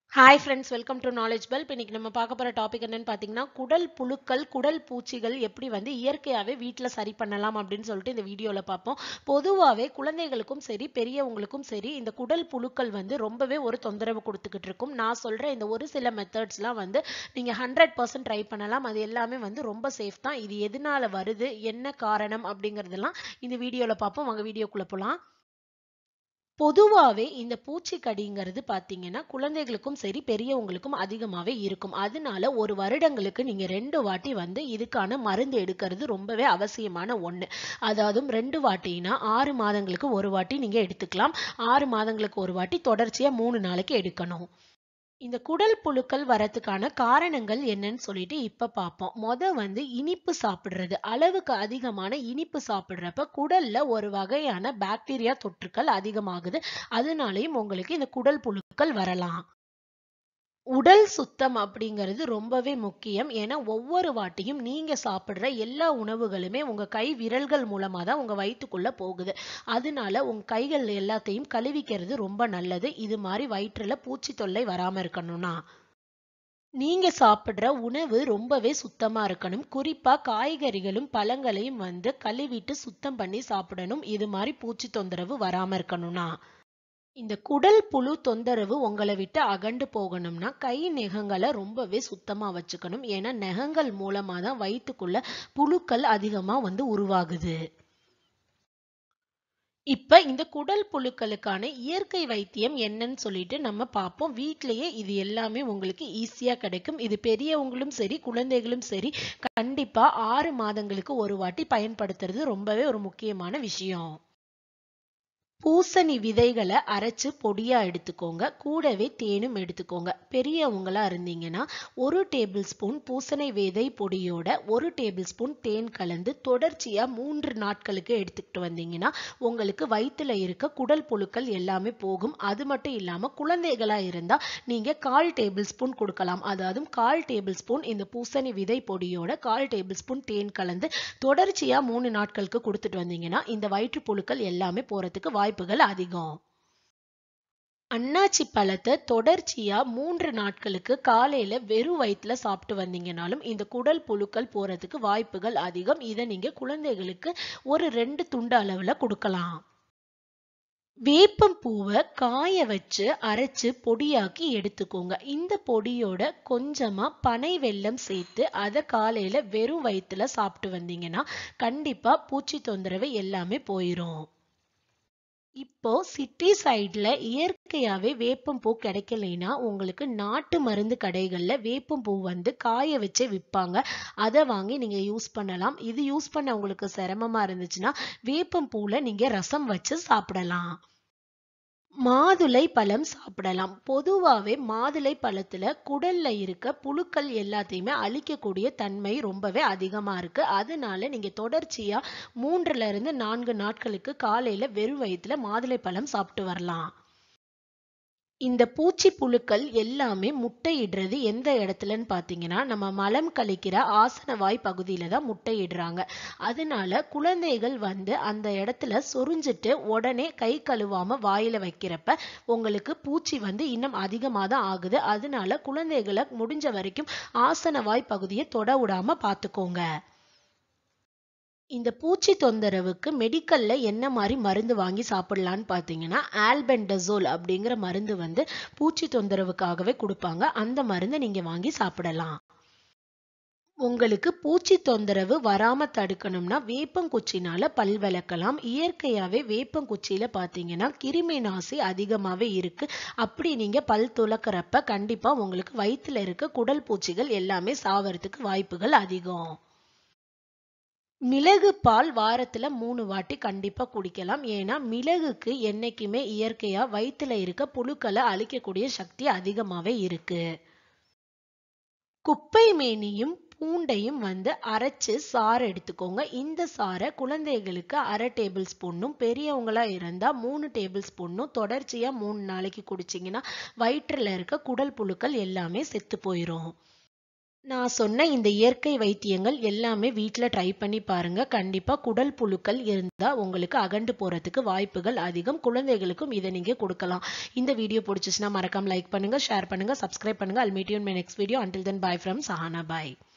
hi friends welcome to knowledge bell இப்போ இன்னைக்கு நம்ம பார்க்க போகிற டாபிக் என்னன்னு பார்த்தீங்கன்னா குடல் புழுக்கள் குடல் பூச்சிகள் எப்படி வந்து இயற்கையாகவே வீட்டில் சரி பண்ணலாம் அப்படின்னு சொல்லிட்டு இந்த வீடியோவில் பார்ப்போம் பொதுவாகவே குழந்தைகளுக்கும் சரி பெரியவங்களுக்கும் சரி இந்த குடல் புழுக்கள் வந்து ரொம்பவே ஒரு தொந்தரவு கொடுத்துக்கிட்டு இருக்கும் நான் சொல்கிற இந்த ஒரு சில மெத்தட்ஸ்லாம் வந்து நீங்கள் ஹண்ட்ரட் பர்சன்ட் ட்ரை பண்ணலாம் அது எல்லாமே வந்து ரொம்ப சேஃப் தான் இது எதனால வருது என்ன காரணம் அப்படிங்கிறதெல்லாம் இந்த வீடியோவில் பார்ப்போம் வாங்க வீடியோக்குள்ளே போகலாம் பொதுவாகவே இந்த பூச்சிக்கடிங்கிறது பார்த்தீங்கன்னா குழந்தைகளுக்கும் சரி பெரியவங்களுக்கும் அதிகமாகவே இருக்கும் அதனால ஒரு வருடங்களுக்கு நீங்கள் ரெண்டு வாட்டி வந்து இதுக்கான மருந்து எடுக்கிறது ரொம்பவே அவசியமான ஒன்று அதாவது ரெண்டு வாட்டினா ஆறு மாதங்களுக்கு ஒரு வாட்டி நீங்கள் எடுத்துக்கலாம் ஆறு மாதங்களுக்கு ஒரு வாட்டி தொடர்ச்சியாக மூணு நாளைக்கு எடுக்கணும் இந்த குடல் புழுக்கள் வரதுக்கான காரணங்கள் என்னன்னு சொல்லிட்டு இப்ப பார்ப்போம் மொத வந்து இனிப்பு சாப்பிடுறது அளவுக்கு அதிகமான இனிப்பு சாப்பிடுறப்ப குடல்ல ஒரு வகையான பாக்டீரியா தொற்றுக்கள் அதிகமாகுது அதனாலையும் உங்களுக்கு இந்த குடல் புழுக்கள் வரலாம் உடல் சுத்தம் அப்படிங்கிறது ரொம்பவே முக்கியம் ஏன்னா ஒவ்வொரு வாட்டியும் நீங்க சாப்பிடுற எல்லா உணவுகளுமே உங்க கை விரல்கள் மூலமா தான் உங்க வயிற்றுக்குள்ள போகுது அதனால உங்க கைகள் எல்லாத்தையும் கழுவிக்கிறது ரொம்ப நல்லது இது மாதிரி வயிற்றுல பூச்சி தொல்லை வராம இருக்கணும்னா நீங்க சாப்பிடுற உணவு ரொம்பவே சுத்தமா இருக்கணும் குறிப்பா காய்கறிகளும் பழங்களையும் வந்து கழுவிட்டு சுத்தம் பண்ணி சாப்பிடணும் இது மாதிரி பூச்சி தொந்தரவு வராம இருக்கணும்னா இந்த குடல் புழு தொந்தரவு உங்களை விட்டு அகண்டு போகணும்னா கை நெகங்களை ரொம்பவே சுத்தமா வச்சுக்கணும் ஏன்னா நெகங்கள் மூலமா தான் வயிற்றுக்குள்ள புழுக்கள் அதிகமா வந்து உருவாகுது இப்ப இந்த குடல் புழுக்களுக்கான இயற்கை வைத்தியம் என்னன்னு சொல்லிட்டு நம்ம பார்ப்போம் வீட்லயே இது எல்லாமே உங்களுக்கு ஈஸியா கிடைக்கும் இது பெரியவங்களும் சரி குழந்தைகளும் சரி கண்டிப்பா ஆறு மாதங்களுக்கு ஒரு வாட்டி பயன்படுத்துறது ரொம்பவே ஒரு முக்கியமான விஷயம் பூசணி விதைகளை அரைச்சு பொடியா எடுத்துக்கோங்க கூடவே தேனும் எடுத்துக்கோங்க பெரியவங்களா இருந்தீங்கன்னா ஒரு டேபிள் ஸ்பூன் பூசணி விதை பொடியோட ஒரு டேபிள் ஸ்பூன் தேன் கலந்து தொடர்ச்சியா மூன்று நாட்களுக்கு எடுத்துக்கிட்டு வந்தீங்கன்னா உங்களுக்கு வயிற்றுல இருக்க குடல் புழுக்கள் எல்லாமே போகும் அது மட்டும் இல்லாம குழந்தைகளா இருந்தா நீங்க கால் டேபிள் ஸ்பூன் கொடுக்கலாம் அதாவது கால் டேபிள் ஸ்பூன் இந்த பூசணி விதை பொடியோட கால் டேபிள் ஸ்பூன் தேன் கலந்து தொடர்ச்சியா மூணு நாட்களுக்கு கொடுத்துட்டு வந்தீங்கன்னா இந்த வயிற்று புழுக்கள் எல்லாமே போறதுக்கு வாய்ப்பு வாய்ப்புகள் அதிகம் அன்னாச்சி பழத்தை தொடர்ச்சியா மூன்று நாட்களுக்கு காலையில வெறும் வயிற்றுல சாப்பிட்டு வந்தீங்கனாலும் இந்த குடல் புழுக்கள் போறதுக்கு வாய்ப்புகள் அதிகம் இதை நீங்க குழந்தைகளுக்கு ஒரு ரெண்டு துண்டு அளவுல கொடுக்கலாம் வேப்பம் பூவை காய வச்சு அரைச்சு பொடியாக்கி எடுத்துக்கோங்க இந்த பொடியோட கொஞ்சமா பனை வெல்லம் சேர்த்து அதை காலையில வெறும் வயிற்றுல சாப்பிட்டு வந்தீங்கன்னா கண்டிப்பா பூச்சி தொந்தரவு எல்லாமே போயிரும் இப்போ சிட்டி சைட்ல இயற்கையாவே வேப்பம் பூ கிடைக்கலைன்னா உங்களுக்கு நாட்டு மருந்து கடைகள்ல வேப்பம் பூ வந்து காய வச்சே விற்பாங்க அதை வாங்கி நீங்க யூஸ் பண்ணலாம் இது யூஸ் பண்ண உங்களுக்கு சிரமமா இருந்துச்சுன்னா வேப்பம் பூல நீங்க ரசம் வச்சு சாப்பிடலாம் மாதுளை பழம் சாப்பிடலாம் பொதுவாகவே மாதுளை பழத்துல குடல்ல இருக்க புழுக்கள் எல்லாத்தையுமே அழிக்கக்கூடிய தன்மை ரொம்பவே அதிகமா இருக்கு அதனால நீங்க தொடர்ச்சியா மூன்றுல இருந்து நான்கு நாட்களுக்கு காலையில வெறும் வயிற்றுல மாதுளை பழம் சாப்பிட்டு வரலாம் இந்த பூச்சி புழுக்கள் எல்லாமே முட்டையிடுறது எந்த இடத்துலன்னு பார்த்தீங்கன்னா நம்ம மலம் கழிக்கிற ஆசனவாய் பகுதியில தான் முட்டையிடுறாங்க அதனால குழந்தைகள் வந்து அந்த இடத்துல சொரிஞ்சிட்டு உடனே கை கழுவாம வாயில வைக்கிறப்ப உங்களுக்கு பூச்சி வந்து இன்னும் அதிகமாக தான் ஆகுது அதனால குழந்தைகளை முடிஞ்ச வரைக்கும் ஆசனவாய் பகுதியை தொட விடாம பார்த்துக்கோங்க இந்த பூச்சி தொந்தரவுக்கு மெடிக்கல்ல என்ன மாதிரி மருந்து வாங்கி சாப்பிடலான்னு பார்த்தீங்கன்னா ஆல்பெண்டசோல் அப்படிங்கிற மருந்து வந்து பூச்சி தொந்தரவுக்காகவே கொடுப்பாங்க அந்த மருந்தை நீங்க வாங்கி சாப்பிடலாம் உங்களுக்கு பூச்சி தொந்தரவு வராம தடுக்கணும்னா வேப்பங்குச்சினால பல் விளக்கலாம் இயற்கையாவே வேப்பங்குச்சியில பாத்தீங்கன்னா கிருமி நாசி அதிகமாவே இருக்கு அப்படி நீங்க பல் துளக்கிறப்ப கண்டிப்பா உங்களுக்கு வயிற்றுல இருக்க குடல் பூச்சிகள் எல்லாமே சாவறதுக்கு வாய்ப்புகள் அதிகம் மிளகு பால் வாரத்துல மூணு வாட்டி கண்டிப்பா குடிக்கலாம் ஏன்னா மிளகுக்கு என்னைக்குமே இயற்கையா வயிற்றுல இருக்க புழுக்களை அழிக்கக்கூடிய சக்தி அதிகமாவே இருக்கு குப்பை மேனியும் பூண்டையும் வந்து அரைச்சு சாறு எடுத்துக்கோங்க இந்த சாறை குழந்தைகளுக்கு அரை டேபிள் ஸ்பூனும் பெரியவங்களா இருந்தா மூணு டேபிள் ஸ்பூனும் தொடர்ச்சியா மூணு நாளைக்கு குடிச்சிங்கன்னா வயிற்றுல இருக்க குடல் புழுக்கள் எல்லாமே செத்து போயிரும் நான் சொன்ன இந்த இயற்கை வைத்தியங்கள் எல்லாமே வீட்டில் ட்ரை பண்ணி பாருங்க கண்டிப்பா குடல் புழுக்கள் இருந்தா உங்களுக்கு அகண்டு போறதுக்கு வாய்ப்புகள் அதிகம் குழந்தைகளுக்கும் இதை நீங்க கொடுக்கலாம் இந்த வீடியோ பிடிச்சிச்சுன்னா மறக்காம லைக் பண்ணுங்க ஷேர் பண்ணுங்க சப்ஸ்கிரைப் பண்ணுங்க I'll meet you my next video until then bye from Sahana bye